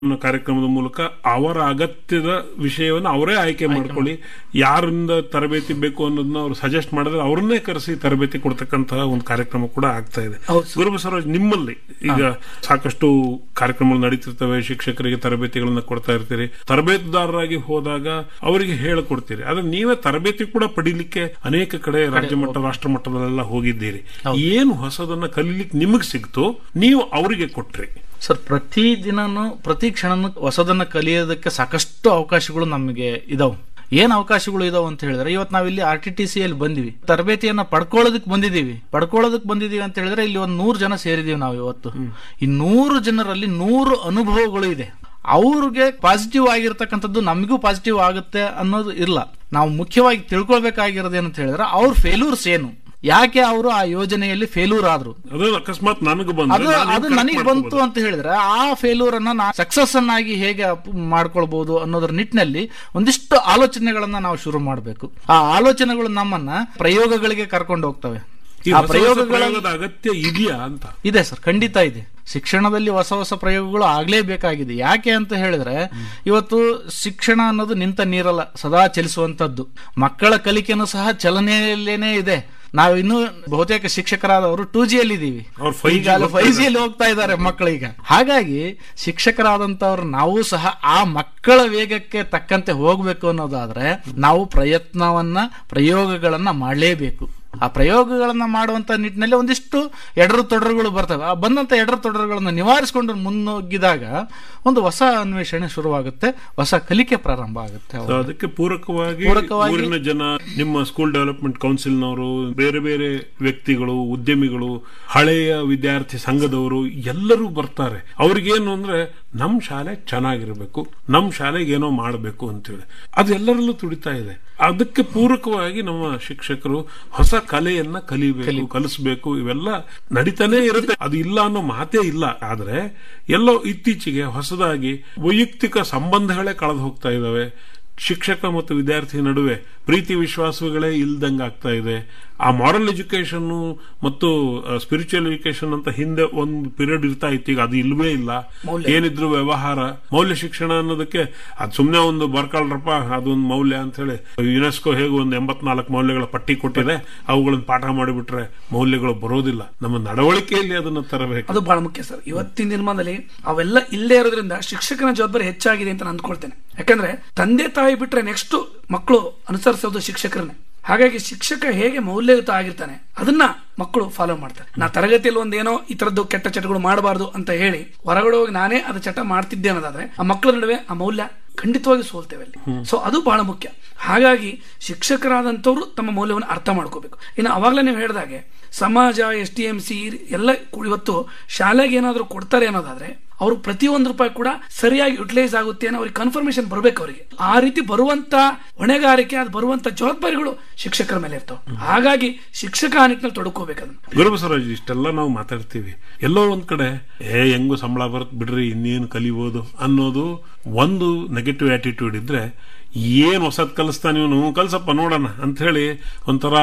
ಅನ್ನೋ ಕಾರ್ಯಕ್ರಮದ ಮೂಲಕ ಅವರ ಅಗತ್ಯದ ವಿಷಯವನ್ನು ಅವರೇ ಆಯ್ಕೆ ಮಾಡ್ಕೊಳ್ಳಿ ಯಾರಿಂದ ತರಬೇತಿ ಬೇಕು ಅನ್ನೋದನ್ನ ಅವ್ರು ಸಜೆಸ್ಟ್ ಮಾಡಿದ್ರೆ ಅವ್ರನ್ನೇ ಕರೆಸಿ ತರಬೇತಿ ಕೊಡ್ತಕ್ಕಂತಹ ಒಂದು ಕಾರ್ಯಕ್ರಮ ಕೂಡ ಆಗ್ತಾ ಇದೆ ಹೌದು ಸರ್. ಗುರುಬಸವರಾಜ್ ನಿಮ್ಮಲ್ಲಿ ಈಗ ಸಾಕಷ್ಟು ಕಾರ್ಯಕ್ರಮಗಳು ನಡೀತಿರ್ತವೆ ಶಿಕ್ಷಕರಿಗೆ ತರಬೇತಿಗಳನ್ನ ಕೊಡ್ತಾ ಇರ್ತೀರಿ ತರಬೇತುದಾರರಾಗಿ ಹೋದಾಗ ಅವರಿಗೆ ಹೇಳಿಕೊಡ್ತೀರಿ ಆದ್ರೆ ನೀವೇ ತರಬೇತಿ ಕೂಡ ಪಡಿಲಿಕ್ಕೆ ಅನೇಕ ಕಡೆ ರಾಜ್ಯ ಮಟ್ಟ ರಾಷ್ಟ್ರ ಮಟ್ಟದಲ್ಲೆಲ್ಲ ಹೋಗಿದ್ದೀರಿ ಏನು ಹೊಸದನ್ನ ಕಲೀಲಿಕ್ಕೆ ನಿಮಗ್ ಸಿಕ್ತು ನೀವು ಅವರಿಗೆ ಕೊಟ್ರಿ ಸರ್ ಪ್ರತಿ ದಿನನೂ ಪ್ರತಿ ಕ್ಷಣನೂ ಹೊಸದನ್ನ ಕಲಿಯೋದಕ್ಕೆ ಸಾಕಷ್ಟು ಅವಕಾಶಗಳು ನಮಗೆ ಇದಾವೆ ಏನ್ ಅವಕಾಶಗಳು ಇದಾವೆ ಅಂತ ಹೇಳಿದ್ರೆ ಇವತ್ತು ನಾವಿಲ್ಲಿ ಆರ್ ಟಿ ಟಿ ಸಿ ಅಲ್ಲಿ ಬಂದಿವಿ ತರಬೇತಿಯನ್ನ ಪಡ್ಕೊಳ್ಳೋದಕ್ಕೆ ಬಂದಿದೀವಿ ಪಡ್ಕೊಳ್ಳೋದಕ್ಕೆ ಬಂದಿದೀವಿ ಅಂತ ಹೇಳಿದ್ರೆ ಇಲ್ಲಿ ಒಂದ್ ನೂರು ಜನ ಸೇರಿದೀವಿ ನಾವು ಇವತ್ತು ಈ ನೂರು ಜನರಲ್ಲಿ ನೂರು ಅನುಭವಗಳು ಇದೆ ಅವ್ರಿಗೆ ಪಾಸಿಟಿವ್ ಆಗಿರ್ತಕ್ಕಂಥದ್ದು ನಮಗೂ ಪಾಸಿಟಿವ್ ಆಗುತ್ತೆ ಅನ್ನೋದು ಇಲ್ಲ ನಾವು ಮುಖ್ಯವಾಗಿ ತಿಳ್ಕೊಳ್ಬೇಕಾಗಿರೋದು ಏನಂತ ಹೇಳಿದ್ರೆ ಅವ್ರ ಫೇಲ್ಯೂರ್ಸ್ ಏನು ಯಾಕೆ ಅವರು ಆ ಯೋಜನೆಯಲ್ಲಿ ಫೇಲ್ಯೂರ್ ಆದ್ರು ಅದು ಅಕಸ್ಮಾತ್ ನನಗೆ ಅದು ಬಂದ್ರೆ ಅದು ನನಗೆ ಬಂತು ಅಂತ ಹೇಳಿದ್ರೆ ಆ ಫೇಲ್ಯೂರ್ ಅನ್ನ ನಾ ಸಕ್ಸಸ್ ಅನ್ನಾಗಿ ಹೇಗೆ ಅಪ್- ಮಾಡ್ಕೊಳ್ಬಹುದು ಅನ್ನೋದ್ರ ನಿಟ್ಟಿನಲ್ಲಿ ಒಂದಿಷ್ಟು ಆಲೋಚನೆಗಳನ್ನ ನಾವು ಶುರು ಮಾಡಬೇಕು ಆ ಆಲೋಚನೆಗಳು ನಮ್ಮನ್ನ ಪ್ರಯೋಗಗಳಿಗೆ ಕರ್ಕೊಂಡು ಹೋಗ್ತವೆ ಈ ಆ ಹೊಸ ಹೊಸ ಪ್ರಯೋಗಗಳ ಪ್ರಯೋಗದ ಅಗತ್ಯ ಇದೆಯಾ ಅಂತ ಇದೆ ಸರ್ ಖಂಡಿತ ಇದೆ ಶಿಕ್ಷಣದಲ್ಲಿ ಹೊಸ ಹೊಸ ಪ್ರಯೋಗಗಳು ಆಗ್ಲೇಬೇಕಾಗಿದೆ ಯಾಕೆ ಅಂತ ಹೇಳಿದ್ರೆ ಇವತ್ತು ಶಿಕ್ಷಣ ಅನ್ನೋದು ನಿಂತ ನೀರಲ್ಲ ಸದಾ ಚಲಿಸುವಂತದ್ದು ಮಕ್ಕಳ ಕಲಿಕೆನೂ ಸಹ ಚಲನೆಯಲ್ಲೇನೆ ಇದೆ ನಾವು ಇನ್ನು ಬಹುತೇಕ ಶಿಕ್ಷಕರಾದವರು ಟೂ ಜಿ ಅಲ್ಲಿ ಇದೀವಿ ಅವ್ರು 5G ಈಗ ಫೈವ್ ಜಿ ಅಲ್ಲಿ ಹೋಗ್ತಾ ಇದ್ದಾರೆ ಮಕ್ಕಳೀಗ ಹಾಗಾಗಿ ಶಿಕ್ಷಕರಾದಂತವ್ರು ನಾವು ಸಹ ಆ ಮಕ್ಕಳ ವೇಗಕ್ಕೆ ತಕ್ಕಂತೆ ಹೋಗ್ಬೇಕು ಅನ್ನೋದಾದ್ರೆ ನಾವು ಪ್ರಯತ್ನವನ್ನ ಪ್ರಯೋಗಗಳನ್ನ ಮಾಡಲೇಬೇಕು ಆ ಪ್ರಯೋಗಗಳನ್ನ ಮಾಡುವಂತ ನಿಟ್ಟಿನಲ್ಲಿ ಒಂದಿಷ್ಟು ಎಡರು ತೊಡರುಗಳು ಬರ್ತವೆ ಆ ಬಂದಂತ ಎಡರು ತೊಡರುಗಳನ್ನ ನಿವಾರಿಸಿಕೊಂಡು ಮುನ್ನುಗ್ಗಿದಾಗ ಒಂದು ಹೊಸ ಅನ್ವೇಷಣೆ ಶುರುವಾಗುತ್ತೆ ಹೊಸ ಕಲಿಕೆ ಪ್ರಾರಂಭ ಆಗುತ್ತೆ So ಅದಕ್ಕೆ ಪೂರಕವಾಗಿ ಪೂರಕವಾಗಿ- ಊರಿನ ಜನ ನಿಮ್ಮ ಸ್ಕೂಲ್ ಡೆವಲಪ್ಮೆಂಟ್ ಕೌನ್ಸಿಲ್ನವರು ಬೇರೆ ಬೇರೆ ವ್ಯಕ್ತಿಗಳು ಉದ್ಯಮಿಗಳು ಹಳೆಯ ವಿದ್ಯಾರ್ಥಿ ಸಂಘದವರು ಎಲ್ಲರೂ ಬರ್ತಾರೆ ಅವ್ರಿಗೇನು ಅಂದ್ರೆ ನಮ್ ಶಾಲೆ ಚೆನ್ನಾಗಿರ್ಬೇಕು ನಮ್ ಶಾಲೆಗೆ ಏನೋ ಮಾಡಬೇಕು ಅಂತೇಳಿ ಅದು ಎಲ್ಲರಲ್ಲೂ ತುಡಿತಾ ಇದೆ ಅದಕ್ಕೆ ಪೂರಕವಾಗಿ ನಮ್ಮ ಶಿಕ್ಷಕರು ಹೊಸ ಕಲೆಯನ್ನ ಕಲಿಬೇಕು ಕಲಿಸ್ಬೇಕು ಇವೆಲ್ಲ ನಡೀತಾನೆ ಇರುತ್ತೆ ಅದು ಇಲ್ಲ ಅನ್ನೋ ಮಾತೇ ಇಲ್ಲ ಆದ್ರೆ ಎಲ್ಲೋ ಇತ್ತೀಚೆಗೆ ಹೊಸದಾಗಿ ವೈಯಕ್ತಿಕ ಸಂಬಂಧಗಳೇ ಕಳೆದು ಹೋಗ್ತಾ ಇದಾವೆ ಶಿಕ್ಷಕ ಮತ್ತು ವಿದ್ಯಾರ್ಥಿ ನಡುವೆ ಪ್ರೀತಿ ವಿಶ್ವಾಸಗಳೇ ಇಲ್ದಂಗೆ ಆಗ್ತಾ ಇದೆ ಆ ಮಾರಲ್ ಎಜುಕೇಶನ್ ಮತ್ತು ಸ್ಪಿರಿಚುವಲ್ ಎಜುಕೇಶನ್ ಅಂತ ಹಿಂದೆ ಒಂದು ಪೀರಿಯಡ್ ಇರ್ತಾ ಇತ್ತು ಈಗ ಅದು ಇಲ್ವೇ ಇಲ್ಲ ಏನಿದ್ರು ವ್ಯವಹಾರ ಮೌಲ್ಯ ಶಿಕ್ಷಣ ಅನ್ನೋದಕ್ಕೆ ಅದು ಸುಮ್ಮನೆ ಒಂದು ಬರ್ಕೊಳ್ರಪ್ಪ ಅದೊಂದು ಮೌಲ್ಯ ಅಂತ ಹೇಳಿ ಯುನೆಸ್ಕೋ ಹೇಗೆ ಒಂದು ಎಂಬತ್ನಾಲ್ಕು ಮೌಲ್ಯಗಳ ಪಟ್ಟಿ ಕೊಟ್ಟಿದೆ ಅವುಗಳನ್ನ ಪಾಠ ಮಾಡಿಬಿಟ್ರೆ ಮೌಲ್ಯಗಳು ಬರೋದಿಲ್ಲ ನಮ್ಮ ನಡವಳಿಕೆಯಲ್ಲಿ ಅದನ್ನ ತರಬೇಕು ಅದು ಬಹಳ ಮುಖ್ಯ ಸರ್ ಇವತ್ತಿನ ದಿನಮಾನದಲ್ಲಿ ಅವೆಲ್ಲ ಇಲ್ಲೇ ಇರೋದ್ರಿಂದ ಶಿಕ್ಷಕನ ಜವಾಬ್ದಾರಿ ಹೆಚ್ಚಾಗಿದೆ ಅಂತ ನಾನು ಅಂದ್ಕೊಳ್ತೇನೆ ಯಾಕಂದ್ರೆ ತಂದೆ ತಾಯಿ ಬಿಟ್ರೆ ನೆಕ್ಸ್ಟ್ ಮಕ್ಕಳು ಅನುಸರಿಸೋದು ಶಿಕ್ಷಕರನ್ನೇ ಹಾಗಾಗಿ ಶಿಕ್ಷಕ ಹೇಗೆ ಮೌಲ್ಯಯುತ ಆಗಿರ್ತಾನೆ ಅದನ್ನ ಮಕ್ಕಳು ಫಾಲೋ ಮಾಡ್ತಾರೆ ನಾ ತರಗತಿಯಲ್ಲಿ ಒಂದೇನೋ ಈ ತರದ್ದು ಕೆಟ್ಟ ಚಟಗಳು ಮಾಡಬಾರ್ದು ಅಂತ ಹೇಳಿ ಹೊರಗಡೆ ಹೋಗಿ ನಾನೇ ಅದು ಚಟ ಮಾಡ್ತಿದ್ದೆ ಅನ್ನೋದಾದ್ರೆ ಆ ಮಕ್ಕಳ ನಡುವೆ ಆ ಮೌಲ್ಯ ಖಂಡಿತವಾಗಿ ಸೋಲ್ತೇವೆ ಅಲ್ಲಿ ಸೊ ಅದು ಬಹಳ ಮುಖ್ಯ ಹಾಗಾಗಿ ಶಿಕ್ಷಕರಾದಂಥವ್ರು ತಮ್ಮ ಮೌಲ್ಯವನ್ನು ಅರ್ಥ ಮಾಡ್ಕೋಬೇಕು ಇನ್ನು ಅವಾಗಲೇ ನೀವು ಹೇಳಿದಾಗೆ ಸಮಾಜ ಎಸ್ ಟಿ ಎಂ ಸಿ ಎಲ್ಲ ಕು- ಇವತ್ತು ಶಾಲೆಗೆ ಏನಾದರೂ ಕೊಡ್ತಾರೆ ಅನ್ನೋದಾದ್ರೆ ಅವರು ಪ್ರತಿಯೊಂದು ರೂಪಾಯಿ ಕೂಡ ಸರಿಯಾಗಿ ಯುಟಿಲೈಸ್ ಆಗುತ್ತೆ ಅನ್ನೋ ಅವ್ರಿಗೆ ಕನ್ಫರ್ಮೇಶನ್ ಬರ್ಬೇಕು ಅವರಿಗೆ ಆ ರೀತಿ ಬರುವಂತ ಹೊಣೆಗಾರಿಕೆ ಅದು ಬರುವಂತ ಜವಾಬ್ದಾರಿಗಳು ಶಿಕ್ಷಕರ ಮೇಲೆ ಇರ್ತವೆ ಹಾಗಾಗಿ ಶಿಕ್ಷಕ ಆ ನಿಟ್ಟಿನಲ್ಲಿ ತೊಡ್ಕೋಬೇಕು ಅದನ್ನ ಗುರುಬಸವರಾಜ್ ಇಷ್ಟೆಲ್ಲ ನಾವು ಮಾತಾಡ್ತೀವಿ ಎಲ್ಲೋ ಒಂದ್ ಕಡೆ ಏ ಹೆಂಗು ಸಂಬಳ ಬರತ್ ಬಿಡ್ರಿ ಇನ್ನೇನು ಕಲಿಬೋದು ಅನ್ನೋದು ಒಂದು ನೆಗೆಟಿವ್ ಆಟಿಟ್ಯೂಡ್ ಇದ್ರೆ ಏನ್ ಹೊಸದ್ ಕಲಿಸ್ತಾನೆ ಇವನು ಕಲ್ಸಪ್ಪ ನೋಡೋಣ ಅಂತ ಹೇಳಿ ಒಂಥರ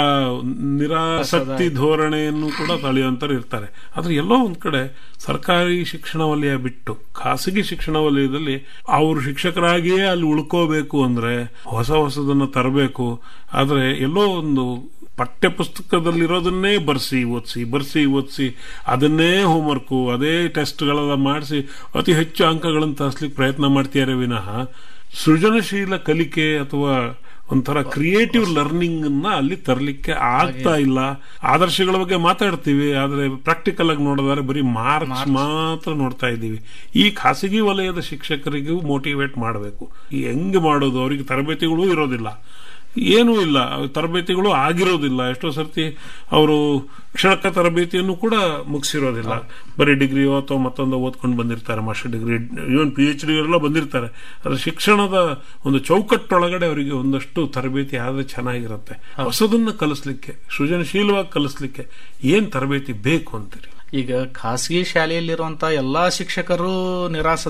ನಿರಾಸಕ್ತಿ ಧೋರಣೆಯನ್ನು ಕೂಡ ತಳೆಯುವಂತರು ಇರ್ತಾರೆ ಆದ್ರೆ ಎಲ್ಲೋ ಒಂದ್ ಕಡೆ ಸರ್ಕಾರಿ ಶಿಕ್ಷಣ ವಲಯ ಬಿಟ್ಟು ಖಾಸಗಿ ಶಿಕ್ಷಣ ವಲಯದಲ್ಲಿ ಅವರು ಶಿಕ್ಷಕರಾಗಿಯೇ ಅಲ್ಲಿ ಉಳ್ಕೋಬೇಕು ಅಂದ್ರೆ ಹೊಸ ಹೊಸದನ್ನ ತರಬೇಕು ಆದ್ರೆ ಎಲ್ಲೋ ಒಂದು ಪಠ್ಯ ಪುಸ್ತಕದಲ್ಲಿರೋದನ್ನೇ ಬರ್ಸಿ ಓದಿಸಿ ಬರ್ಸಿ ಓದಿಸಿ ಅದನ್ನೇ ಹೋಮ್ವರ್ಕು ಅದೇ ಟೆಸ್ಟ್ಗಳೆಲ್ಲ ಮಾಡಿಸಿ ಅತಿ ಹೆಚ್ಚು ಅಂಕಗಳನ್ನು ತರಿಸ್ಲಿಕ್ಕೆ ಪ್ರಯತ್ನ ಮಾಡ್ತಿದ್ದಾರೆ ವಿನಃ ಸೃಜನಶೀಲ ಕಲಿಕೆ ಅಥವಾ ಒಂಥರ ಕ್ರಿಯೇಟಿವ್ ಲರ್ನಿಂಗ್ ಅನ್ನ ಅಲ್ಲಿ ತರಲಿಕ್ಕೆ ಆಗ್ತಾ ಇಲ್ಲ ಆದರ್ಶಗಳ ಬಗ್ಗೆ ಮಾತಾಡ್ತೀವಿ ಆದ್ರೆ ಪ್ರಾಕ್ಟಿಕಲ್ ಆಗಿ ನೋಡಿದ್ರೆ ಬರೀ ಮಾರ್ಕ್ಸ್ ಮಾತ್ರ ನೋಡ್ತಾ ಇದ್ದೀವಿ ಈ ಖಾಸಗಿ ವಲಯದ ಶಿಕ್ಷಕರಿಗೂ ಮೋಟಿವೇಟ್ ಮಾಡಬೇಕು ಈ ಹೆಂಗ್ ಮಾಡೋದು ಅವರಿಗೆ ತರಬೇತಿಗಳು ಇರೋದಿಲ್ಲ ಏನೂ ಇಲ್ಲ ತರಬೇತಿಗಳು ಆಗಿರೋದಿಲ್ಲ ಎಷ್ಟೋ ಸರ್ತಿ ಅವರು ಕ್ಷಣಕ ತರಬೇತಿಯನ್ನು ಕೂಡ ಮುಗಿಸಿರೋದಿಲ್ಲ ಬರೀ ಡಿಗ್ರಿಯೋ ಅಥವಾ ಮತ್ತೊಂದು ಓದ್ಕೊಂಡು ಬಂದಿರ್ತಾರೆ master degree even P H D ಎಲ್ಲ ಬಂದಿರ್ತಾರೆ ಅದ್ರ ಶಿಕ್ಷಣದ ಒಂದು ಚೌಕಟ್ಟೊಳಗಡೆ ಅವರಿಗೆ ಒಂದಷ್ಟು ತರಬೇತಿ ಆದ್ರೆ ಚೆನ್ನಾಗಿರುತ್ತೆ ಹೊಸದನ್ನ ಕಲಿಸ್ಲಿಕ್ಕೆ ಸೃಜನಶೀಲವಾಗಿ ಕಲಿಸ್ಲಿಕ್ಕೆ ಏನ್ ತರಬೇತಿ ಬೇಕು ಅಂತೀರಿ ಈಗ ಖಾಸಗಿ ಶಾಲೆಯಲ್ಲಿರುವಂತ ಎಲ್ಲಾ ಶಿಕ್ಷಕರು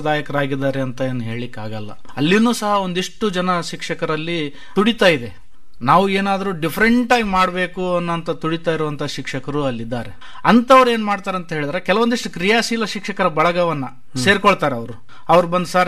ನಿರಾಸದಾಯಕರಾಗಿದ್ದಾರೆ ಅಂತ ಏನು ಹೇಳಿಕ್ ಆಗಲ್ಲ ಅಲ್ಲಿನೂ ಸಹ ಒಂದಿಷ್ಟು ಜನ ಶಿಕ್ಷಕರಲ್ಲಿ ತುಡಿತಾ ಇದೆ ನಾವು ಏನಾದ್ರೂ ಡಿಫ್ರೆಂಟ್ ಆಗಿ ಮಾಡಬೇಕು ಅನ್ನೋಂತ ತುಡಿತಾ ಇರುವಂತ ಶಿಕ್ಷಕರು ಅಲ್ಲಿದ್ದಾರೆ ಅಂತವ್ರು ಏನ್ ಮಾಡ್ತಾರೆ ಅಂತ ಹೇಳಿದ್ರೆ ಕೆಲವೊಂದಿಷ್ಟು ಕ್ರಿಯಾಶೀಲ ಶಿಕ್ಷಕರ ಬಳಗವನ್ನ ಸೇರ್ಕೊಳ್ತಾರೆ ಅವರು ಅವ್ರು ಬಂದ್ ಸರ್